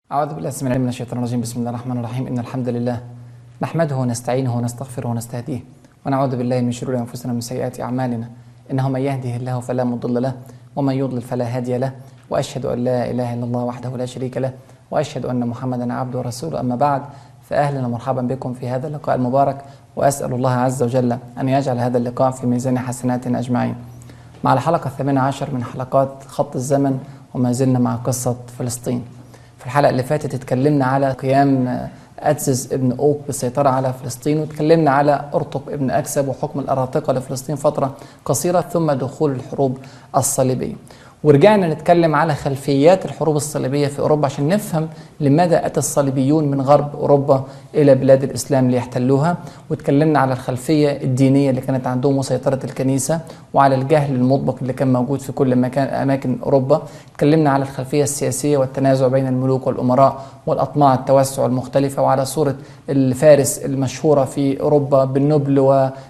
أعوذ بالله السميع العليم من الشيطان الرجيم بسم الله الرحمن الرحيم إن الحمد لله نحمده ونستعينه ونستغفره ونستهديه ونعوذ بالله من شرور أنفسنا ومن سيئات أعمالنا إنه من يهده الله فلا مضل له ومن يضلل فلا هادي له وأشهد أن لا إله إلا الله وحده لا شريك له وأشهد أن محمدا عبده ورسوله أما بعد فأهلا ومرحبا بكم في هذا اللقاء المبارك وأسأل الله عز وجل أن يجعل هذا اللقاء في ميزان حسناتنا أجمعين مع الحلقة الثامنة عشر من حلقات خط الزمن وما زلنا مع قصة فلسطين في الحلقة اللي فاتت اتكلمنا على قيام أتسس ابن أوك بالسيطرة على فلسطين واتكلمنا على أرطق ابن أكسب وحكم الأراطقة لفلسطين فترة قصيرة ثم دخول الحروب الصليبية ورجعنا نتكلم على خلفيات الحروب الصليبية في أوروبا عشان نفهم لماذا أتى الصليبيون من غرب أوروبا إلى بلاد الإسلام ليحتلوها وتكلمنا على الخلفية الدينية اللي كانت عندهم وسيطرة الكنيسة وعلى الجهل المطبق اللي كان موجود في كل مكان أماكن أوروبا تكلمنا على الخلفية السياسية والتنازع بين الملوك والأمراء والأطماع التوسع المختلفة وعلى صورة الفارس المشهورة في أوروبا بالنبل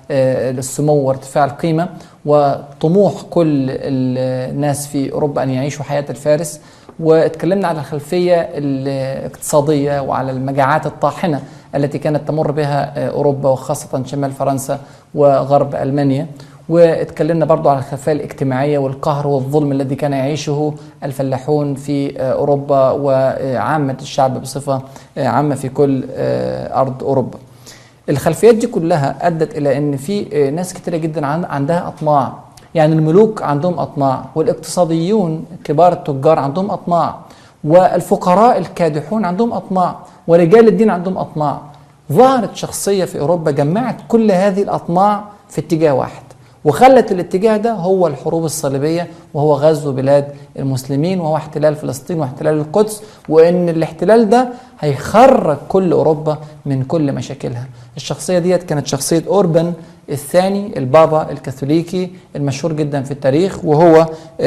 والسمو وارتفاع القيمة وطموح كل الناس في أوروبا أن يعيشوا حياة الفارس واتكلمنا على الخلفية الاقتصادية وعلى المجاعات الطاحنة التي كانت تمر بها أوروبا وخاصة شمال فرنسا وغرب ألمانيا واتكلمنا برضو على الخلفية الاجتماعية والقهر والظلم الذي كان يعيشه الفلاحون في أوروبا وعامة الشعب بصفة عامة في كل أرض أوروبا الخلفيات دي كلها أدت إلى أن في ناس كتيرة جدا عندها أطماع يعني الملوك عندهم أطماع والاقتصاديون كبار التجار عندهم أطماع والفقراء الكادحون عندهم أطماع ورجال الدين عندهم أطماع ظهرت شخصية في أوروبا جمعت كل هذه الأطماع في اتجاه واحد وخلت الاتجاه ده هو الحروب الصليبية وهو غزو بلاد المسلمين وهو احتلال فلسطين واحتلال القدس وان الاحتلال ده هيخرج كل أوروبا من كل مشاكلها الشخصية ديت كانت شخصية أوربن الثاني البابا الكاثوليكي المشهور جدا في التاريخ وهو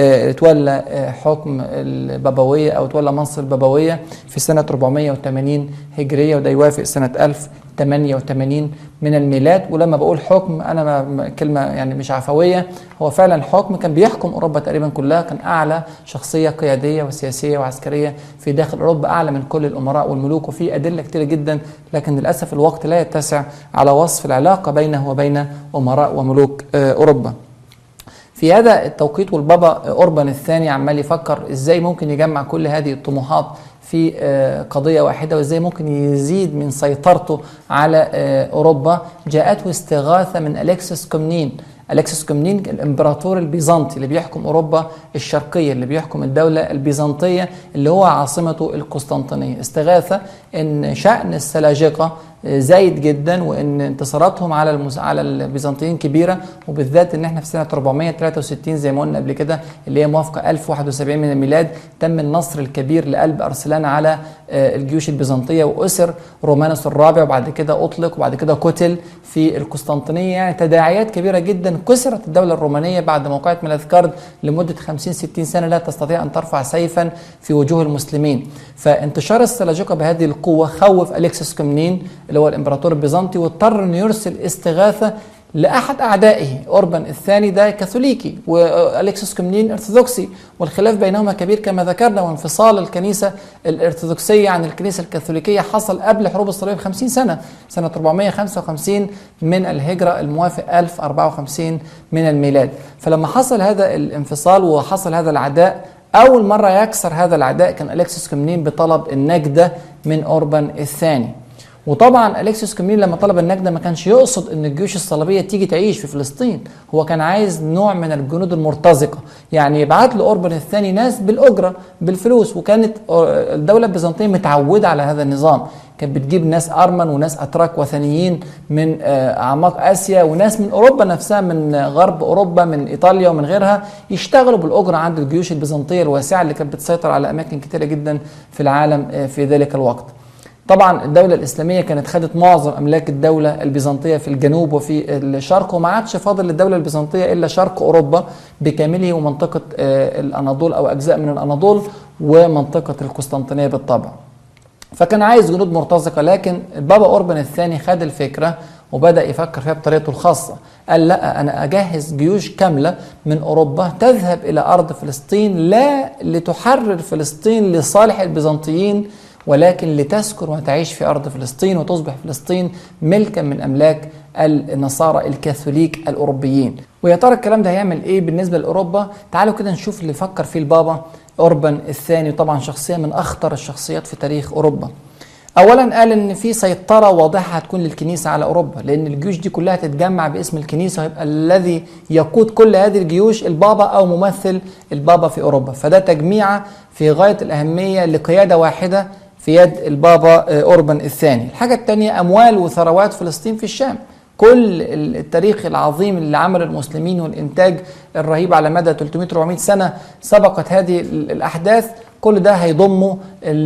تولى حكم البابوية أو تولى منصب البابوية في سنة 480 هجرية وده يوافق سنة 1088 من الميلاد ولما بقول حكم أنا ما كلمة يعني مش عفوية هو فعلا حكم كان بيحكم أوروبا تقريبا كلها كان أعلى شخصية قيادية وسياسية وعسكرية في داخل أوروبا أعلى من كل الأمراء والملوك وفي أدلة كتيرة جدا لكن للأسف الوقت لا يتسع على وصف العلاقة بينه وبين أمراء وملوك أوروبا في هذا التوقيت والبابا أوربان الثاني عمال يفكر إزاي ممكن يجمع كل هذه الطموحات في قضية واحدة وإزاي ممكن يزيد من سيطرته على أوروبا جاءته استغاثة من أليكسس كومنين أليكسس كومنين الإمبراطور البيزنطي اللي بيحكم أوروبا الشرقية اللي بيحكم الدولة البيزنطية اللي هو عاصمته القسطنطينية استغاثة إن شأن السلاجقة زايد جدا وان انتصاراتهم على المس... على البيزنطيين كبيره وبالذات ان احنا في سنه 463 زي ما قلنا قبل كده اللي هي موافقه 1071 من الميلاد تم النصر الكبير لقلب ارسلان على الجيوش البيزنطيه واسر رومانوس الرابع وبعد كده اطلق وبعد كده قتل في القسطنطينيه يعني تداعيات كبيره جدا كسرت الدوله الرومانيه بعد موقعه ميلادكارد لمده 50 60 سنه لا تستطيع ان ترفع سيفا في وجوه المسلمين فانتشار السلاجقه بهذه القوه خوف اليكسس كومنين اللي هو الامبراطور البيزنطي واضطر انه يرسل استغاثه لاحد اعدائه اوربان الثاني ده كاثوليكي والكسس كومنين ارثوذكسي والخلاف بينهما كبير كما ذكرنا وانفصال الكنيسه الارثوذكسيه عن الكنيسه الكاثوليكيه حصل قبل حروب الصليب ب 50 سنه سنه 455 من الهجره الموافق 1054 من الميلاد فلما حصل هذا الانفصال وحصل هذا العداء اول مره يكسر هذا العداء كان الكسس كومنين بطلب النجده من اوربان الثاني وطبعا الكسيوس كومين لما طلب النجده ما كانش يقصد ان الجيوش الصليبيه تيجي تعيش في فلسطين هو كان عايز نوع من الجنود المرتزقه يعني يبعت له اوربن الثاني ناس بالاجره بالفلوس وكانت الدوله البيزنطيه متعوده على هذا النظام كانت بتجيب ناس ارمن وناس اتراك وثنيين من اعماق اسيا وناس من اوروبا نفسها من غرب اوروبا من ايطاليا ومن غيرها يشتغلوا بالاجره عند الجيوش البيزنطيه الواسعه اللي كانت بتسيطر على اماكن كثيره جدا في العالم في ذلك الوقت طبعا الدولة الإسلامية كانت خدت معظم أملاك الدولة البيزنطية في الجنوب وفي الشرق وما عادش فاضل للدولة البيزنطية إلا شرق أوروبا بكامله ومنطقة الأناضول أو أجزاء من الأناضول ومنطقة القسطنطينية بالطبع فكان عايز جنود مرتزقة لكن بابا أوربن الثاني خد الفكرة وبدأ يفكر فيها بطريقته الخاصة قال لا أنا أجهز جيوش كاملة من أوروبا تذهب إلى أرض فلسطين لا لتحرر فلسطين لصالح البيزنطيين ولكن لتسكن وتعيش في أرض فلسطين وتصبح فلسطين ملكا من أملاك النصارى الكاثوليك الأوروبيين ويا ترى الكلام ده هيعمل إيه بالنسبة لأوروبا تعالوا كده نشوف اللي فكر فيه البابا أوربان الثاني طبعا شخصية من أخطر الشخصيات في تاريخ أوروبا اولا قال ان في سيطره واضحه هتكون للكنيسه على اوروبا لان الجيوش دي كلها تتجمع باسم الكنيسه ويبقى الذي يقود كل هذه الجيوش البابا او ممثل البابا في اوروبا فده تجميعه في غايه الاهميه لقياده واحده في يد البابا اوربان الثاني الحاجه الثانيه اموال وثروات فلسطين في الشام كل التاريخ العظيم اللي عمله المسلمين والانتاج الرهيب على مدى 300 400 سنه سبقت هذه الاحداث كل ده هيضمه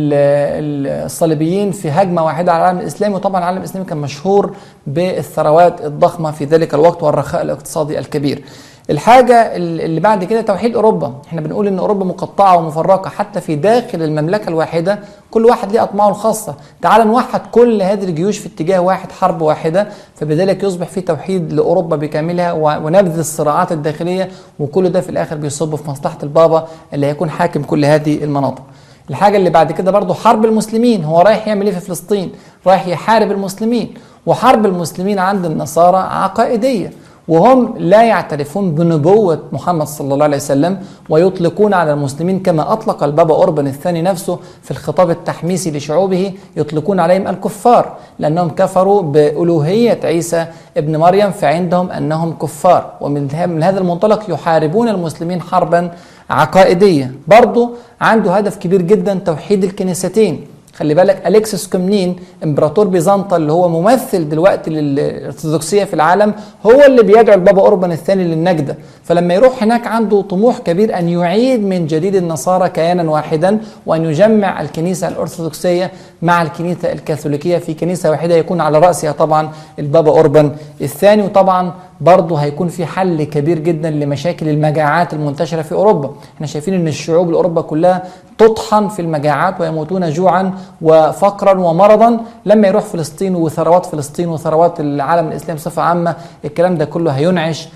الصليبيين في هجمه واحده على العالم الاسلامي وطبعا العالم الاسلامي كان مشهور بالثروات الضخمه في ذلك الوقت والرخاء الاقتصادي الكبير. الحاجة اللي بعد كده توحيد أوروبا احنا بنقول إن أوروبا مقطعة ومفرقة حتى في داخل المملكة الواحدة كل واحد ليه أطماعه الخاصة تعال نوحد كل هذه الجيوش في اتجاه واحد حرب واحدة فبذلك يصبح في توحيد لأوروبا بكاملها ونبذ الصراعات الداخلية وكل ده في الآخر بيصب في مصلحة البابا اللي هيكون حاكم كل هذه المناطق الحاجة اللي بعد كده برضه حرب المسلمين هو رايح يعمل ايه في فلسطين رايح يحارب المسلمين وحرب المسلمين عند النصارى عقائدية وهم لا يعترفون بنبوة محمد صلى الله عليه وسلم ويطلقون على المسلمين كما أطلق البابا أوربان الثاني نفسه في الخطاب التحميسي لشعوبه يطلقون عليهم الكفار لأنهم كفروا بألوهية عيسى ابن مريم فعندهم أنهم كفار ومن هذا المنطلق يحاربون المسلمين حربا عقائدية برضو عنده هدف كبير جدا توحيد الكنيستين خلي بالك اليكسس كومنين امبراطور بيزنطة اللي هو ممثل دلوقتي للارثوذكسيه في العالم هو اللي بيدعو البابا اوربان الثاني للنجده فلما يروح هناك عنده طموح كبير ان يعيد من جديد النصارى كيانا واحدا وان يجمع الكنيسه الارثوذكسيه مع الكنيسه الكاثوليكيه في كنيسه واحده يكون على راسها طبعا البابا اوربان الثاني وطبعا برضه هيكون في حل كبير جدا لمشاكل المجاعات المنتشره في اوروبا احنا شايفين ان الشعوب الاوروبا كلها تطحن في المجاعات ويموتون جوعا وفقرا ومرضا لما يروح فلسطين وثروات فلسطين وثروات العالم الاسلامي بصفه عامه الكلام ده كله هينعش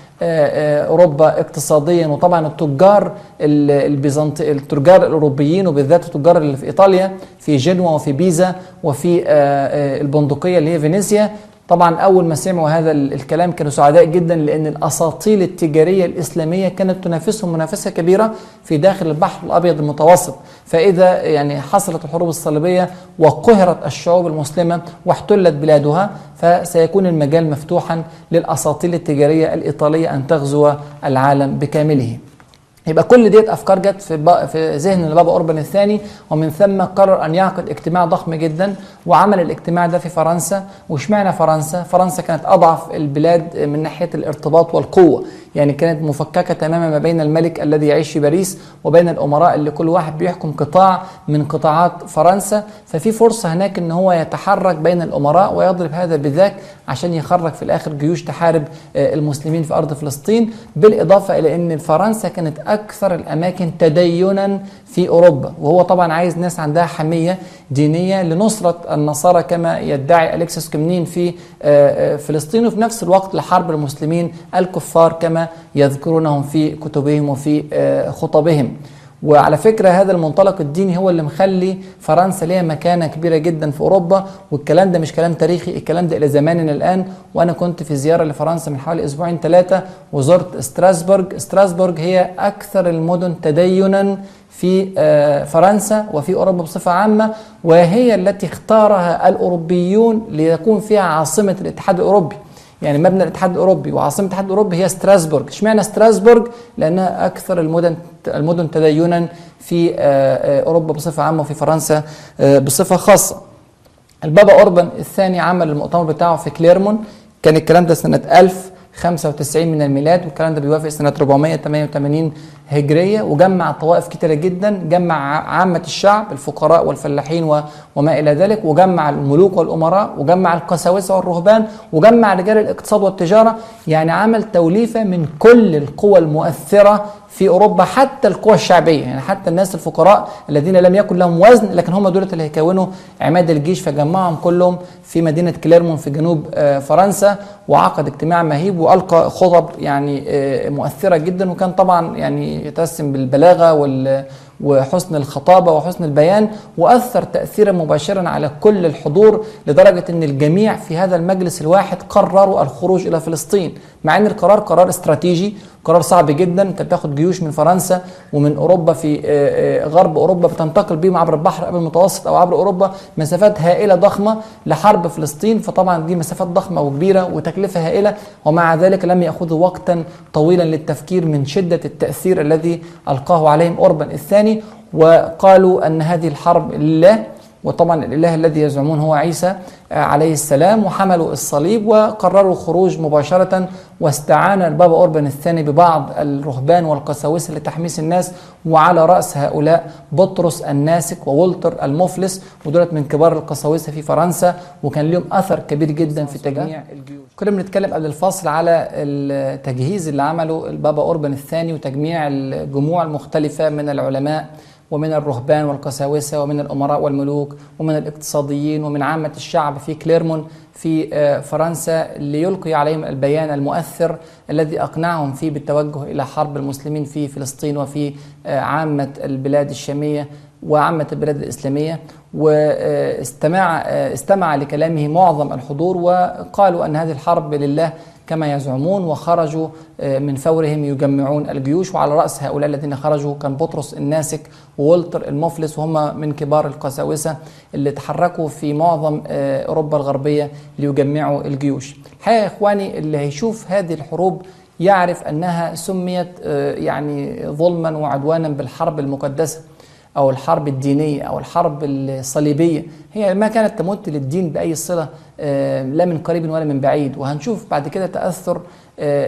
اوروبا اقتصاديا وطبعا التجار البيزنطي التجار الاوروبيين وبالذات التجار اللي في ايطاليا في جنوة وفي بيزا وفي البندقيه اللي هي فينيسيا طبعا اول ما سمعوا هذا الكلام كانوا سعداء جدا لان الاساطيل التجاريه الاسلاميه كانت تنافسهم منافسه كبيره في داخل البحر الابيض المتوسط فاذا يعني حصلت الحروب الصليبيه وقهرت الشعوب المسلمه واحتلت بلادها فسيكون المجال مفتوحا للاساطيل التجاريه الايطاليه ان تغزو العالم بكامله يبقى كل ديت افكار جت في في ذهن البابا اوربان الثاني ومن ثم قرر ان يعقد اجتماع ضخم جدا وعمل الاجتماع ده في فرنسا واشمعنى فرنسا؟ فرنسا كانت اضعف البلاد من ناحيه الارتباط والقوه يعني كانت مفككه تماما ما بين الملك الذي يعيش في باريس وبين الامراء اللي كل واحد بيحكم قطاع من قطاعات فرنسا ففي فرصه هناك ان هو يتحرك بين الامراء ويضرب هذا بذاك عشان يخرج في الاخر جيوش تحارب المسلمين في ارض فلسطين بالاضافه الى ان فرنسا كانت اكثر الاماكن تدينا في اوروبا وهو طبعا عايز ناس عندها حميه دينيه لنصره النصارى كما يدعي الكسس كومنين في فلسطين وفي نفس الوقت لحرب المسلمين الكفار كما يذكرونهم في كتبهم وفي خطبهم وعلى فكرة هذا المنطلق الديني هو اللي مخلي فرنسا ليها مكانة كبيرة جدا في أوروبا والكلام ده مش كلام تاريخي الكلام ده إلى زماننا الآن وأنا كنت في زيارة لفرنسا من حوالي أسبوعين ثلاثة وزرت ستراسبورغ ستراسبورغ هي أكثر المدن تدينا في فرنسا وفي أوروبا بصفة عامة وهي التي اختارها الأوروبيون ليكون فيها عاصمة الاتحاد الأوروبي يعني مبنى الاتحاد الاوروبي وعاصمه الاتحاد الاوروبي هي ستراسبورغ اشمعنى ستراسبورغ لانها اكثر المدن المدن تدينا في اوروبا بصفه عامه وفي فرنسا بصفه خاصه البابا اوربان الثاني عمل المؤتمر بتاعه في كليرمون كان الكلام ده سنه 1095 من الميلاد والكلام ده بيوافق سنه 488 هجريه وجمع طوائف كتيره جدا جمع عامه الشعب الفقراء والفلاحين وما الى ذلك وجمع الملوك والامراء وجمع القساوسه والرهبان وجمع رجال الاقتصاد والتجاره يعني عمل توليفه من كل القوى المؤثره في اوروبا حتى القوى الشعبيه يعني حتى الناس الفقراء الذين لم يكن لهم وزن لكن هم دول اللي هيكونوا عماد الجيش فجمعهم كلهم في مدينه كليرمون في جنوب فرنسا وعقد اجتماع مهيب والقى خطب يعني مؤثره جدا وكان طبعا يعني يتسم بالبلاغه وال وحسن الخطابة وحسن البيان وأثر تأثيرا مباشرا على كل الحضور لدرجة أن الجميع في هذا المجلس الواحد قرروا الخروج إلى فلسطين مع أن القرار قرار استراتيجي قرار صعب جدا انت بتاخد جيوش من فرنسا ومن اوروبا في آه، آه، غرب اوروبا بتنتقل بيهم عبر البحر قبل المتوسط او عبر اوروبا مسافات هائله ضخمه لحرب فلسطين فطبعا دي مسافات ضخمه وكبيره وتكلفه هائله ومع ذلك لم ياخذوا وقتا طويلا للتفكير من شده التاثير الذي القاه عليهم اوربان الثاني وقالوا ان هذه الحرب لله وطبعا الاله الذي يزعمون هو عيسى آه، عليه السلام وحملوا الصليب وقرروا الخروج مباشره واستعان البابا اوربان الثاني ببعض الرهبان والقساوسه لتحميس الناس وعلى راس هؤلاء بطرس الناسك وولتر المفلس ودولت من كبار القساوسه في فرنسا وكان لهم اثر كبير جدا في تجميع الجيوش. كنا بنتكلم قبل الفصل على التجهيز اللي عمله البابا اوربان الثاني وتجميع الجموع المختلفه من العلماء ومن الرهبان والقساوسة ومن الأمراء والملوك ومن الاقتصاديين ومن عامة الشعب في كليرمون في آه، فرنسا ليلقي عليهم البيان المؤثر الذي أقنعهم فيه بالتوجه إلى حرب المسلمين في فلسطين وفي آه، عامة البلاد الشامية وعامة البلاد الإسلامية واستمع آه، استمع لكلامه معظم الحضور وقالوا أن هذه الحرب لله كما يزعمون وخرجوا آه، من فورهم يجمعون الجيوش وعلى رأس هؤلاء الذين خرجوا كان بطرس الناسك وولتر المفلس وهم من كبار القساوسة اللي تحركوا في معظم آه، أوروبا الغربية ليجمعوا الجيوش الحقيقة يا إخواني اللي هيشوف هذه الحروب يعرف أنها سميت آه، يعني ظلما وعدوانا بالحرب المقدسة أو الحرب الدينية أو الحرب الصليبية هي ما كانت تمت للدين بأي صلة آه، لا من قريب ولا من بعيد وهنشوف بعد كده تأثر آه،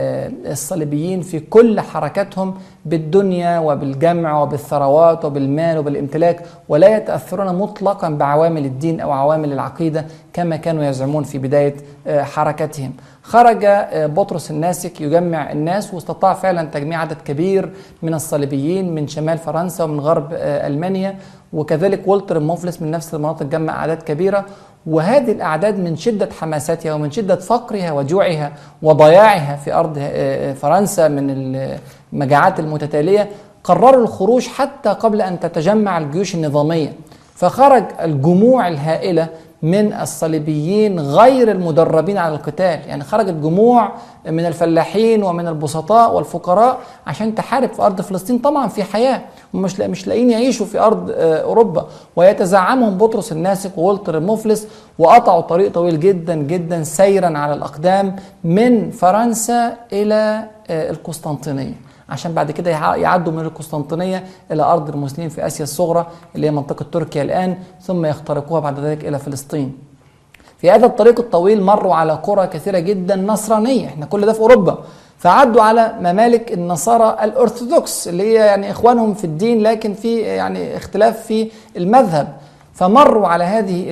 الصليبيين في كل حركاتهم بالدنيا وبالجمع وبالثروات وبالمال وبالامتلاك ولا يتأثرون مطلقا بعوامل الدين أو عوامل العقيدة كما كانوا يزعمون في بداية آه، حركتهم خرج بطرس الناسك يجمع الناس واستطاع فعلا تجميع عدد كبير من الصليبيين من شمال فرنسا ومن غرب ألمانيا وكذلك والتر المفلس من نفس المناطق جمع أعداد كبيرة وهذه الأعداد من شدة حماستها ومن شدة فقرها وجوعها وضياعها في أرض آه، آه، فرنسا من المجاعات المتتالية قرروا الخروج حتى قبل أن تتجمع الجيوش النظامية فخرج الجموع الهائلة من الصليبيين غير المدربين على القتال يعني خرجت جموع من الفلاحين ومن البسطاء والفقراء عشان تحارب في أرض فلسطين طبعا في حياة ومش مش لاقيين يعيشوا في أرض آه، أوروبا ويتزعمهم بطرس الناسك وولتر المفلس وقطعوا طريق طويل جدا جدا سيرا على الأقدام من فرنسا إلى آه، القسطنطينية عشان بعد كده يعدوا من القسطنطينية إلى أرض المسلمين في آسيا الصغرى اللي هي منطقة تركيا الآن ثم يخترقوها بعد ذلك إلى فلسطين في هذا الطريق الطويل مروا على قرى كثيرة جدا نصرانية احنا كل ده في أوروبا فعدوا على ممالك النصارى الأرثوذكس اللي هي يعني إخوانهم في الدين لكن في يعني اختلاف في المذهب فمروا على هذه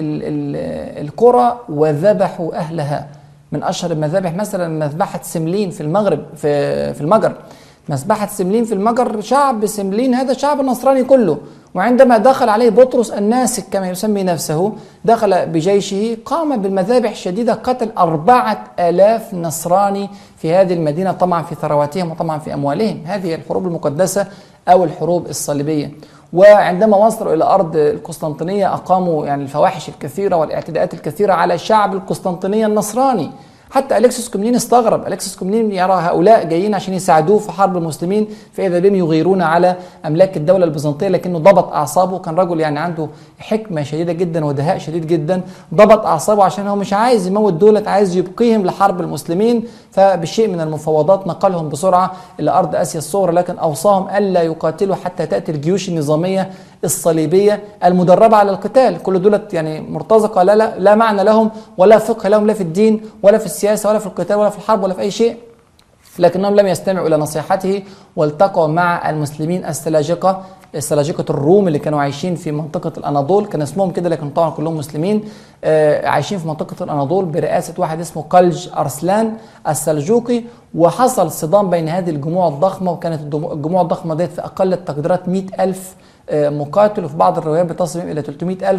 القرى وذبحوا أهلها من أشهر المذابح مثلا مذبحة سملين في المغرب في في المجر مسبحة سملين في المجر شعب سملين هذا شعب نصراني كله وعندما دخل عليه بطرس الناسك كما يسمي نفسه دخل بجيشه قام بالمذابح الشديدة قتل أربعة آلاف نصراني في هذه المدينة طمعا في ثرواتهم وطمعا في أموالهم هذه الحروب المقدسة أو الحروب الصليبية وعندما وصلوا إلى أرض القسطنطينية أقاموا يعني الفواحش الكثيرة والاعتداءات الكثيرة على شعب القسطنطينية النصراني حتى أليكسيس كومنين استغرب أليكسيس كومنين يرى هؤلاء جايين عشان يساعدوه في حرب المسلمين فإذا بهم يغيرون على أملاك الدولة البيزنطية لكنه ضبط أعصابه كان رجل يعني عنده حكمة شديدة جدا ودهاء شديد جدا ضبط أعصابه عشان هو مش عايز يموت دولة عايز يبقيهم لحرب المسلمين فبشيء من المفاوضات نقلهم بسرعة إلى أرض آسيا الصغرى لكن أوصاهم ألا يقاتلوا حتى تأتي الجيوش النظامية الصليبية المدربة على القتال كل دولت يعني مرتزقة لا, لا, لا معنى لهم ولا فقه لهم لا في الدين ولا في السياسة ولا في القتال ولا في الحرب ولا في أي شيء لكنهم لم يستمعوا إلى نصيحته والتقوا مع المسلمين السلاجقة السلاجقة الروم اللي كانوا عايشين في منطقة الأناضول كان اسمهم كده لكن طبعا كلهم مسلمين آه عايشين في منطقة الأناضول برئاسة واحد اسمه قلج أرسلان السلجوقي وحصل صدام بين هذه الجموع الضخمة وكانت الجموع الضخمة ديت في أقل التقديرات مئة ألف آه، مقاتل وفي بعض الروايات بتصل إلى 300 ألف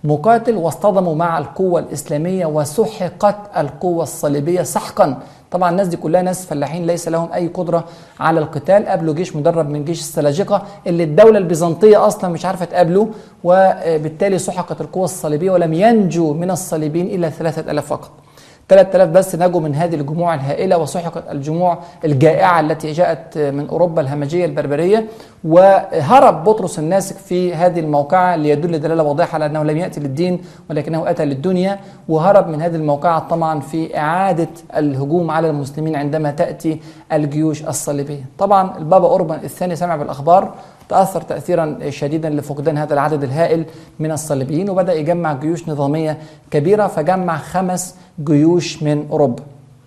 مقاتل واصطدموا مع القوة الإسلامية وسحقت القوة الصليبية سحقا طبعا الناس دي كلها ناس فلاحين ليس لهم أي قدرة على القتال قابلوا جيش مدرب من جيش السلاجقة اللي الدولة البيزنطية أصلا مش عارفة تقابله وبالتالي سحقت القوة الصليبية ولم ينجو من الصليبيين إلا ثلاثة ألاف فقط 3000 بس نجوا من هذه الجموع الهائلة وسحقت الجموع الجائعة التي جاءت من أوروبا الهمجية البربرية وهرب بطرس الناسك في هذه الموقعة ليدل دلالة واضحة على أنه لم يأتي للدين ولكنه أتى للدنيا وهرب من هذه الموقعة طبعا في إعادة الهجوم على المسلمين عندما تأتي الجيوش الصليبية طبعا البابا أوربان الثاني سمع بالأخبار تأثر تأثيرا شديدا لفقدان هذا العدد الهائل من الصليبيين وبدأ يجمع جيوش نظامية كبيرة فجمع خمس جيوش من أوروبا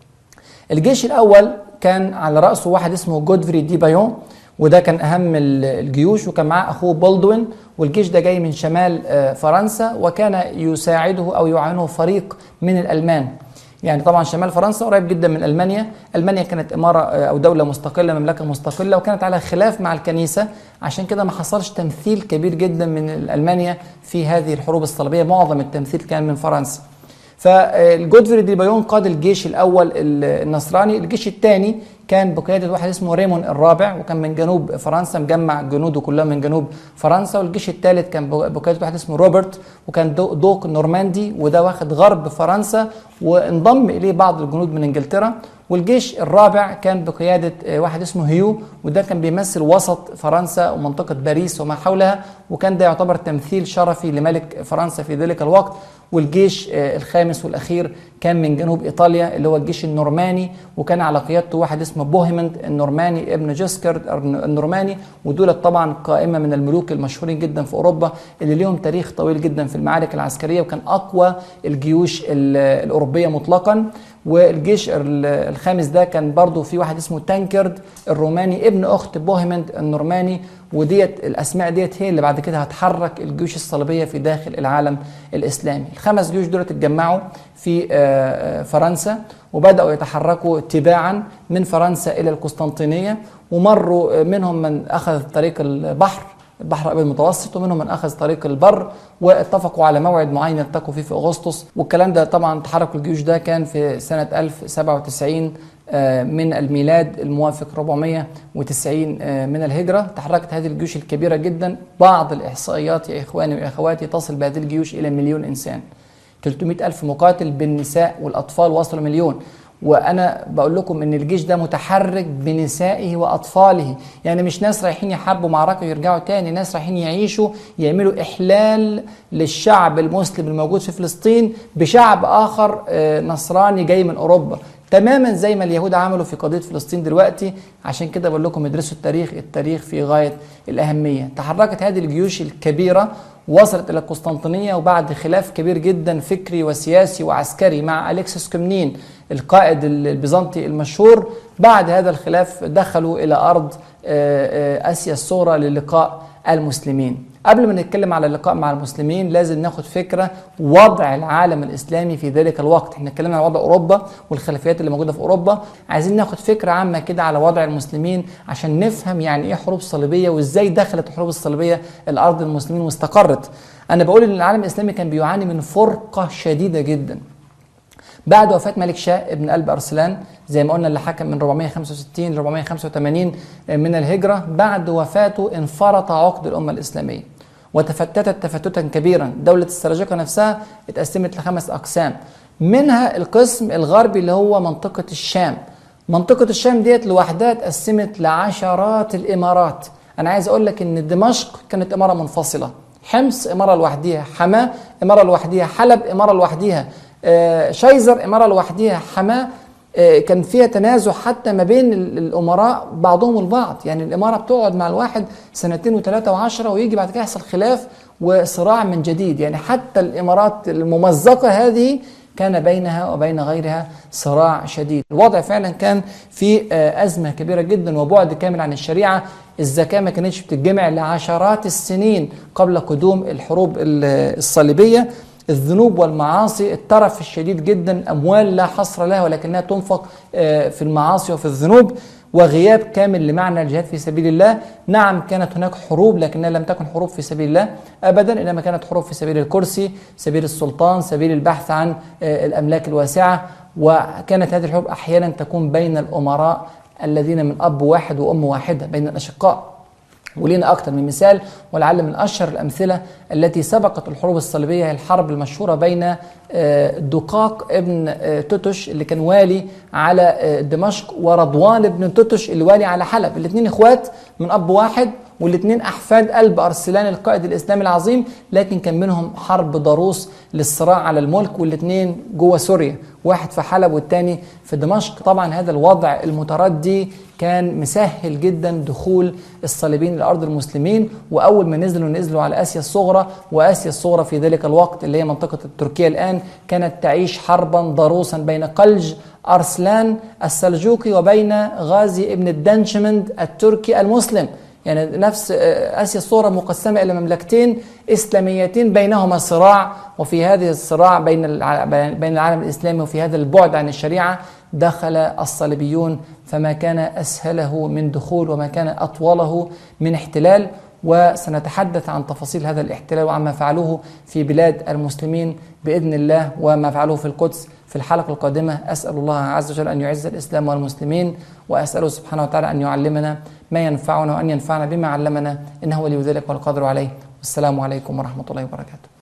الجيش الأول كان على رأسه واحد اسمه جودفري دي بايون وده كان أهم الجيوش وكان معاه أخوه بولدوين والجيش ده جاي من شمال فرنسا وكان يساعده أو يعاونه فريق من الألمان يعني طبعا شمال فرنسا قريب جدا من المانيا، المانيا كانت اماره او دوله مستقله مملكه مستقله وكانت على خلاف مع الكنيسه عشان كده ما حصلش تمثيل كبير جدا من المانيا في هذه الحروب الصليبيه، معظم التمثيل كان من فرنسا. فالجودفري دي بايون قاد الجيش الاول النصراني، الجيش الثاني كان بقياده واحد اسمه ريمون الرابع وكان من جنوب فرنسا مجمع جنوده كلها من جنوب فرنسا والجيش الثالث كان بقياده واحد اسمه روبرت وكان دوق نورماندي وده واخد غرب فرنسا وانضم اليه بعض الجنود من انجلترا والجيش الرابع كان بقياده واحد اسمه هيو وده كان بيمثل وسط فرنسا ومنطقه باريس وما حولها وكان ده يعتبر تمثيل شرفي لملك فرنسا في ذلك الوقت والجيش الخامس والاخير كان من جنوب ايطاليا اللي هو الجيش النورماني وكان على قيادته واحد اسمه بوهيمند النورماني ابن جسكر النورماني ودول طبعا قائمه من الملوك المشهورين جدا في اوروبا اللي ليهم تاريخ طويل جدا في المعارك العسكريه وكان اقوى الجيوش الاوروبيه مطلقا والجيش الخامس ده كان برضه في واحد اسمه تانكرد الروماني ابن اخت بوهيمند النورماني وديت الاسماء ديت هي اللي بعد كده هتحرك الجيوش الصليبيه في داخل العالم الاسلامي الخمس جيوش دول اتجمعوا في فرنسا وبداوا يتحركوا تباعا من فرنسا الى القسطنطينيه ومروا منهم من اخذ طريق البحر البحر الابيض المتوسط ومنهم من اخذ طريق البر واتفقوا على موعد معين يلتقوا فيه في اغسطس والكلام ده طبعا تحرك الجيوش ده كان في سنه 1097 من الميلاد الموافق 490 من الهجرة تحركت هذه الجيوش الكبيرة جدا بعض الإحصائيات يا إخواني وأخواتي تصل بهذه الجيوش إلى مليون إنسان 300 ألف مقاتل بالنساء والأطفال وصلوا مليون وانا بقول لكم ان الجيش ده متحرك بنسائه واطفاله يعني مش ناس رايحين يحاربوا معركه ويرجعوا تاني ناس رايحين يعيشوا يعملوا احلال للشعب المسلم الموجود في فلسطين بشعب اخر نصراني جاي من اوروبا تماما زي ما اليهود عملوا في قضيه فلسطين دلوقتي عشان كده بقول لكم ادرسوا التاريخ التاريخ في غايه الاهميه تحركت هذه الجيوش الكبيره وصلت الى القسطنطينيه وبعد خلاف كبير جدا فكري وسياسي وعسكري مع الكسس كومنين القائد البيزنطي المشهور بعد هذا الخلاف دخلوا الى ارض اسيا الصغرى للقاء المسلمين قبل ما نتكلم على اللقاء مع المسلمين لازم ناخد فكره وضع العالم الاسلامي في ذلك الوقت احنا اتكلمنا عن وضع اوروبا والخلافيات اللي موجوده في اوروبا عايزين ناخد فكره عامه كده على وضع المسلمين عشان نفهم يعني ايه حروب صليبيه وازاي دخلت الحروب الصليبيه الارض المسلمين واستقرت انا بقول ان العالم الاسلامي كان بيعاني من فرقه شديده جدا بعد وفاة ملك شاه ابن قلب أرسلان زي ما قلنا اللي حكم من 465 ل 485 من الهجرة بعد وفاته انفرط عقد الأمة الإسلامية وتفتتت تفتتا كبيرا دولة السلاجقة نفسها اتقسمت لخمس أقسام منها القسم الغربي اللي هو منطقة الشام منطقة الشام ديت لوحدها اتقسمت لعشرات الإمارات أنا عايز أقول لك إن دمشق كانت إمارة منفصلة حمص إمارة لوحديها حماة إمارة لوحديها حلب إمارة لوحديها شيزر إمارة لوحديها حماة كان فيها تنازع حتى ما بين الأمراء بعضهم البعض يعني الإمارة بتقعد مع الواحد سنتين وثلاثة وعشرة ويجي بعد كده يحصل خلاف وصراع من جديد يعني حتى الإمارات الممزقة هذه كان بينها وبين غيرها صراع شديد الوضع فعلا كان في أزمة كبيرة جدا وبعد كامل عن الشريعة الزكاة ما كانتش بتتجمع لعشرات السنين قبل قدوم الحروب الصليبية الذنوب والمعاصي الترف الشديد جدا أموال لا حصر لها ولكنها تنفق آه، في المعاصي وفي الذنوب وغياب كامل لمعنى الجهاد في سبيل الله نعم كانت هناك حروب لكنها لم تكن حروب في سبيل الله أبدا إنما كانت حروب في سبيل الكرسي سبيل السلطان سبيل البحث عن آه، الأملاك الواسعة وكانت هذه الحروب أحيانا تكون بين الأمراء الذين من أب واحد وأم واحدة بين الأشقاء ولينا أكثر من مثال ولعل من أشهر الأمثلة التي سبقت الحروب الصليبية هي الحرب المشهورة بين آه، دقاق ابن آه، توتش اللي كان والي على آه، دمشق ورضوان ابن توتش اللي والي على حلب الاثنين اخوات من أب واحد والاثنين أحفاد قلب أرسلان القائد الإسلامي العظيم لكن كان منهم حرب ضروس للصراع على الملك والاثنين جوه سوريا واحد في حلب والتاني في دمشق طبعا هذا الوضع المتردي كان مسهل جدا دخول الصليبيين لأرض المسلمين وأول ما نزلوا نزلوا على آسيا الصغرى وآسيا الصغرى في ذلك الوقت اللي هي منطقة تركيا الآن كانت تعيش حربا ضروسا بين قلج أرسلان السلجوقي وبين غازي ابن الدنشمند التركي المسلم يعني نفس آه، آسيا الصغرى مقسمة إلى مملكتين إسلاميتين بينهما صراع وفي هذه الصراع بين بين العالم الإسلامي وفي هذا البعد عن الشريعة دخل الصليبيون فما كان أسهله من دخول وما كان أطوله من احتلال وسنتحدث عن تفاصيل هذا الاحتلال وعما فعلوه في بلاد المسلمين بإذن الله وما فعلوه في القدس في الحلقة القادمة أسأل الله عز وجل أن يعز الإسلام والمسلمين وأسأله سبحانه وتعالى أن يعلمنا ما ينفعنا وأن ينفعنا بما علمنا إنه ولي ذلك والقادر عليه والسلام عليكم ورحمة الله وبركاته